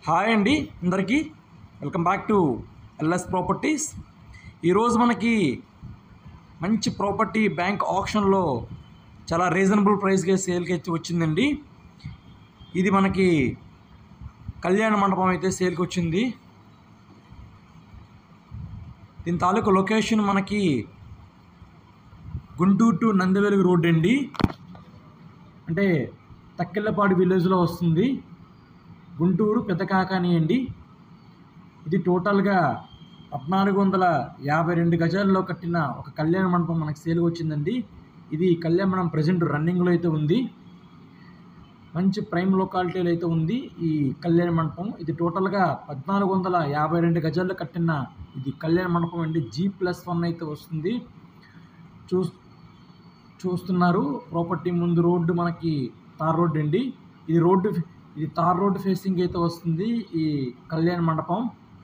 hi అండి అందరికీ welcome back to L S properties ఈరోజు మనకి మంచి ప్రాపర్టీ బ్యాంక్ ఆప్షన్లో చాలా రీజనబుల్ ప్రైస్కి సేల్కి అయితే వచ్చిందండి ఇది మనకి కళ్యాణ మండపం అయితే సేల్కి వచ్చింది దీని తాలూకు లొకేషన్ మనకి గుంటూరు టు నందివెలుగు రోడ్ అండి అంటే తక్కెళ్ళపాడు విలేజ్లో వస్తుంది గుంటూరు పెద్దకాకాని అండి ఇది టోటల్గా పద్నాలుగు వందల యాభై రెండు గజాల్లో కట్టిన ఒక కళ్యాణ మండపం మనకి సేల్కి వచ్చిందండి ఇది కళ్యాణ మండపం ప్రజెంట్ రన్నింగ్లో అయితే ఉంది మంచి ప్రైమ్ లొకాలిటీలో అయితే ఉంది ఈ కళ్యాణ మండపం ఇది టోటల్గా పద్నాలుగు వందల యాభై రెండు గజాల్లో కట్టిన ఇది కళ్యాణ మండపం అండి జీ ప్లస్ వన్ అయితే వస్తుంది చూ చూస్తున్నారు ప్రాపర్టీ ముందు రోడ్డు మనకి తార్ రోడ్డు అండి ఇది రోడ్డు ఇది తార్ రోడ్డు ఫేసింగ్ అయితే వస్తుంది ఈ కళ్యాణ మండపం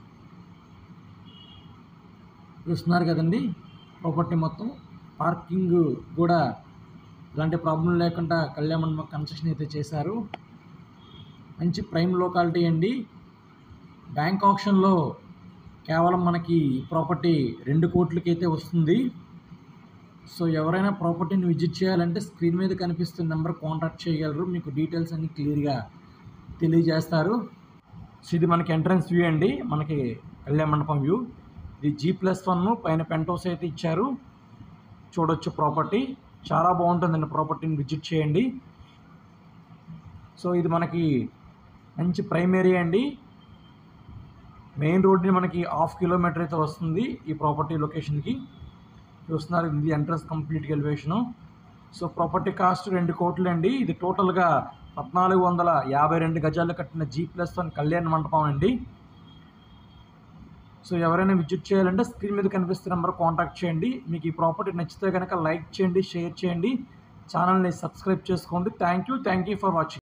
చూస్తున్నారు కదండి ప్రాపర్టీ మొత్తం పార్కింగ్ కూడా ఇలాంటి ప్రాబ్లం లేకుండా కళ్యాణ మండపం కన్స్ట్రక్షన్ అయితే చేశారు మంచి ప్రైమ్ లొకాలిటీ అండి బ్యాంక్ ఆప్షన్లో కేవలం మనకి ఈ ప్రాపర్టీ రెండు కోట్లకి అయితే వస్తుంది సో ఎవరైనా ప్రాపర్టీని విజిట్ చేయాలంటే స్క్రీన్ మీద కనిపిస్తున్న నెంబర్ కాంటాక్ట్ చేయగలరు మీకు డీటెయిల్స్ అన్ని క్లియర్గా తెలియజేస్తారు సో ఇది మనకి ఎంట్రన్స్ వ్యూ అండి మనకి కళ్యాణ మండపం వ్యూ ఇది జీ ప్లస్ వన్ పైన పెంట్ హౌస్ అయితే ఇచ్చారు చూడొచ్చు ప్రాపర్టీ చాలా బాగుంటుందండి ప్రాపర్టీని విజిట్ చేయండి సో ఇది మనకి మంచి ప్రైమ్ ఏరియా అండి మెయిన్ రోడ్ని మనకి హాఫ్ కిలోమీటర్ అయితే వస్తుంది ఈ ప్రాపర్టీ లొకేషన్కి చూస్తున్నారు ఇది entrance complete elevation so property cost రెండు కోట్లు అండి ఇది టోటల్గా పద్నాలుగు వందల యాభై రెండు గజాలు కట్టిన జీ ప్లస్ వన్ కళ్యాణ మండపం అండి సో ఎవరైనా విజిట్ చేయాలంటే స్క్రీన్ మీద కనిపిస్తున్న నెంబర్ కాంటాక్ట్ చేయండి మీకు ఈ ప్రాపర్టీ నచ్చితే కనుక లైక్ చేయండి షేర్ చేయండి ఛానల్ని సబ్స్క్రైబ్ చేసుకోండి thank you thank you for watching